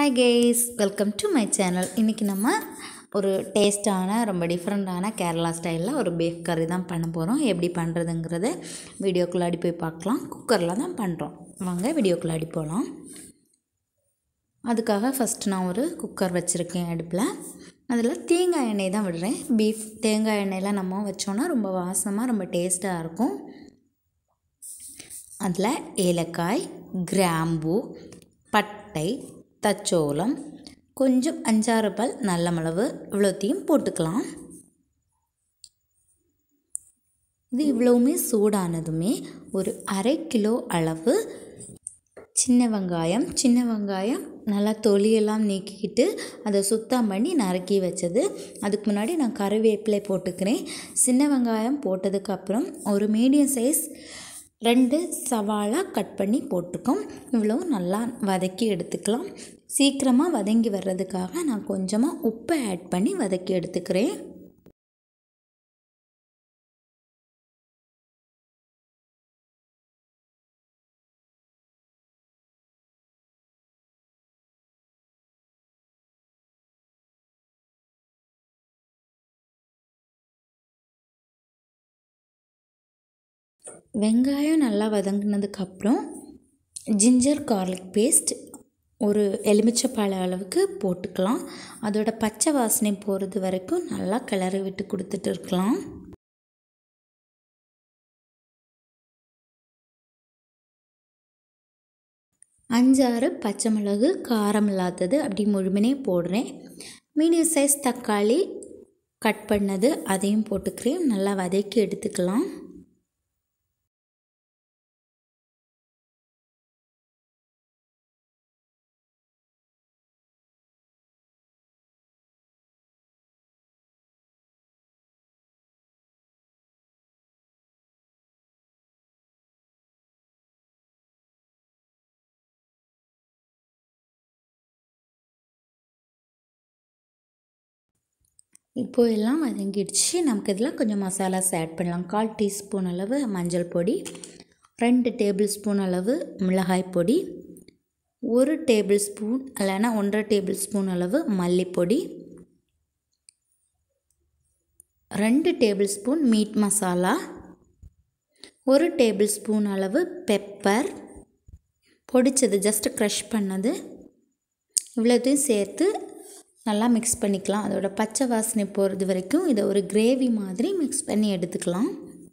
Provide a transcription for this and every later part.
hi guys welcome to my channel இன்றைக்கி நம்ம ஒரு டேஸ்ட்டான ரொம்ப டிஃப்ரெண்ட்டான கேரளா ஸ்டைலில் ஒரு பீஃப் கறி தான் பண்ண போகிறோம் எப்படி பண்ணுறதுங்கிறத வீடியோக்குள்ளாடி போய் பார்க்கலாம் குக்கரில் தான் பண்ணுறோம் வாங்க வீடியோக்குள்ளாடி போகலாம் அதுக்காக ஃபஸ்ட்டு நான் ஒரு குக்கர் வச்சுருக்கேன் அடுப்பில் அதில் தேங்காய் எண்ணெய் தான் விடுறேன் பீஃப் தேங்காய் எண்ணெயில் நம்ம வச்சோன்னா ரொம்ப வாசமாக ரொம்ப டேஸ்ட்டாக இருக்கும் அதில் ஏலக்காய் கிராம்பு பட்டை தச்சோளம் கொஞ்சம் அஞ்சாறு பல் நல்ல மிளகு இவ்வளோத்தையும் போட்டுக்கலாம் இது இவ்வளவுமே சூடானதுமே ஒரு அரை கிலோ அளவு சின்ன வெங்காயம் சின்ன வெங்காயம் நல்லா தொலியெல்லாம் நீக்கிக்கிட்டு அதை சுத்தம் பண்ணி நறுக்கி வச்சது அதுக்கு முன்னாடி நான் கருவேப்பிலை போட்டுக்கிறேன் சின்ன வெங்காயம் போட்டதுக்கப்புறம் ஒரு மீடியம் சைஸ் ரெண்டு சவாலா கட் பண்ணி போட்டுக்கோம் இவ்வளோ நல்லா வதக்கி எடுத்துக்கலாம் சீக்கிரமாக வதங்கி வர்றதுக்காக நான் கொஞ்சமாக உப்பை ஆட் பண்ணி வதக்கி எடுத்துக்கிறேன் வெங்காயம் நல்லா வதங்கினதுக்கப்புறம் ஜிஞ்சர் கார்லிக் பேஸ்ட் ஒரு எலுமிச்சைப்பழ அளவுக்கு போட்டுக்கலாம் அதோட பச்சை வாசனை போகிறது வரைக்கும் நல்லா கிளறி விட்டு கொடுத்துட்டு இருக்கலாம் அஞ்சாறு பச்சை மிளகு காரம் இல்லாதது அப்படி முழுமனே போடுறேன் மீடியம் சைஸ் தக்காளி கட் பண்ணது அதையும் போட்டுக்கிறேன் நல்லா வதக்கி எடுத்துக்கலாம் இப்போது எல்லாம் வதங்கிடுச்சு நமக்கு இதில் கொஞ்சம் மசாலாஸ் ஆட் பண்ணலாம் கால் டீஸ்பூன் அளவு மஞ்சள் பொடி ரெண்டு டேபிள் ஸ்பூன் அளவு மிளகாய் பொடி ஒரு டேபிள் ஸ்பூன் இல்லைன்னா ஒன்றரை டேபிள் ஸ்பூன் அளவு மல்லிப்பொடி ரெண்டு டேபிள் ஸ்பூன் மீட் மசாலா ஒரு டேபிள் ஸ்பூன் அளவு பெப்பர் பொடிச்சது ஜஸ்ட் க்ரஷ் பண்ணது இவ்வளோத்தையும் சேர்த்து நல்லா மிக்ஸ் பண்ணிக்கலாம் அதோட பச்சை வாசனை போகிறது வரைக்கும் இதை ஒரு கிரேவி மாதிரி மிக்ஸ் பண்ணி எடுத்துக்கலாம்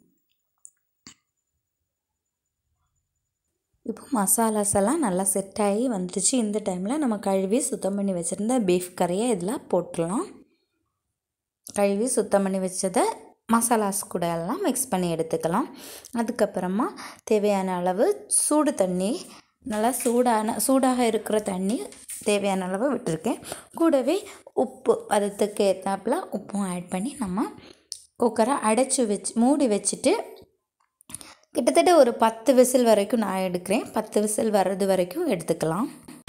இப்போ மசாலாஸ் எல்லாம் நல்லா செட் ஆகி வந்துடுச்சு இந்த டைமில் நம்ம கழுவி சுத்தம் பண்ணி வச்சுருந்த பீஃப் கறியை இதில் போட்டுடலாம் கழுவி சுத்தம் பண்ணி வச்சதை மசாலாஸ் கூட எல்லாம் மிக்ஸ் பண்ணி எடுத்துக்கலாம் அதுக்கப்புறமா தேவையான அளவு சூடு தண்ணி நல்லா சூடான சூடாக இருக்கிற தண்ணி தேவையான அளவு விட்டுருக்கேன் கூடவே உப்பு பதத்துக்கு ஏற்றாப்புல உப்பும் ஆட் பண்ணி நம்ம குக்கரை அடைச்சி வச்சு மூடி வச்சுட்டு கிட்டத்தட்ட ஒரு பத்து விசில் வரைக்கும் நான் எடுக்கிறேன் பத்து விசில் வர்றது வரைக்கும் எடுத்துக்கலாம்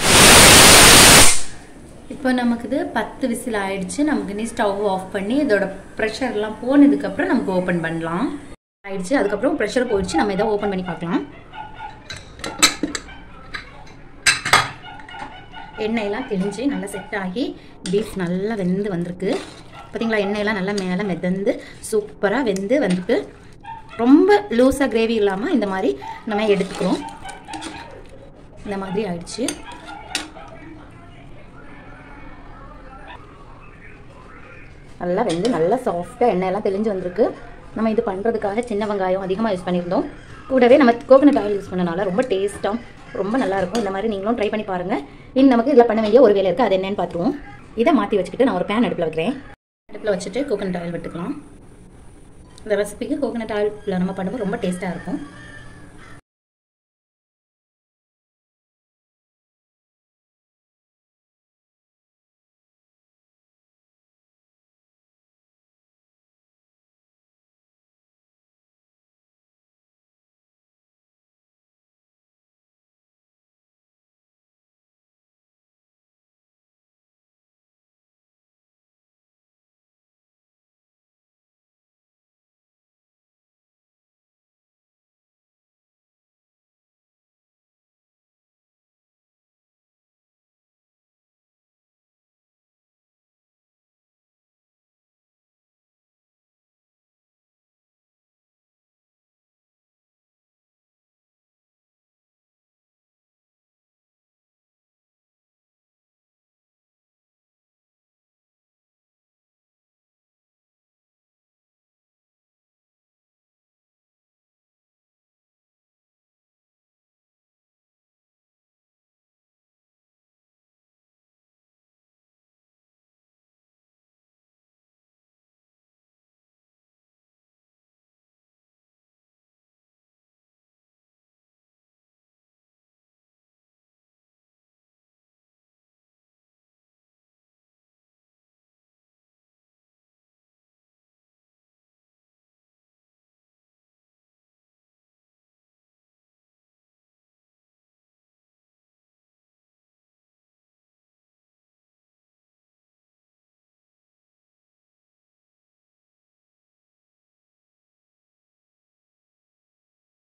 இப்போ நமக்கு இது பத்து விசில் ஆயிடுச்சு நமக்கு இனி ஸ்டவ் ஆஃப் பண்ணி இதோட ப்ரெஷர்லாம் போனதுக்கப்புறம் நமக்கு ஓப்பன் பண்ணலாம் ஆயிடுச்சு அதுக்கப்புறம் ப்ரெஷர் போயிடுச்சு நம்ம இதை ஓப்பன் பண்ணி பார்க்கலாம் எண்ணெயெல்லாம் தெளிஞ்சு நல்லா செட் ஆகி பீஃப் நல்லா வெந்து வந்திருக்கு பார்த்தீங்களா எண்ணெயெல்லாம் நல்லா மேலே மிதந்து சூப்பராக வெந்து வந்திருக்கு ரொம்ப லூஸாக கிரேவி இல்லாமல் இந்த மாதிரி நம்ம எடுத்துக்கிறோம் இந்த மாதிரி ஆயிடுச்சு நல்லா வெந்து நல்லா சாஃப்டாக எண்ணெயெல்லாம் தெளிஞ்சு வந்திருக்கு நம்ம இது பண்ணுறதுக்காக சின்ன வெங்காயம் அதிகமாக யூஸ் பண்ணியிருந்தோம் கூடவே நம்ம கோகனட் ஆயில் யூஸ் பண்ணனால ரொம்ப டேஸ்ட்டாக ரொம்ப நல்லாயிருக்கும் இந்த மாதிரி நீங்களும் ட்ரை பண்ணி பாருங்கள் இன்னும் நமக்கு இதில் பண்ண வேண்டிய ஒரு வேலை இருக்குது அது என்னென்னு பார்த்துருவோம் இதை மாற்றி வச்சுக்கிட்டு நான் ஒரு பேன் அடுப்பில் வைக்கிறேன் அடுப்பில் வச்சுட்டு கோகனட் ஆயில் விட்டுக்கலாம் இந்த ரெசிபிக்கு கோகனட் ஆயிலில் நம்ம பண்ணும்போது ரொம்ப டேஸ்ட்டாக இருக்கும்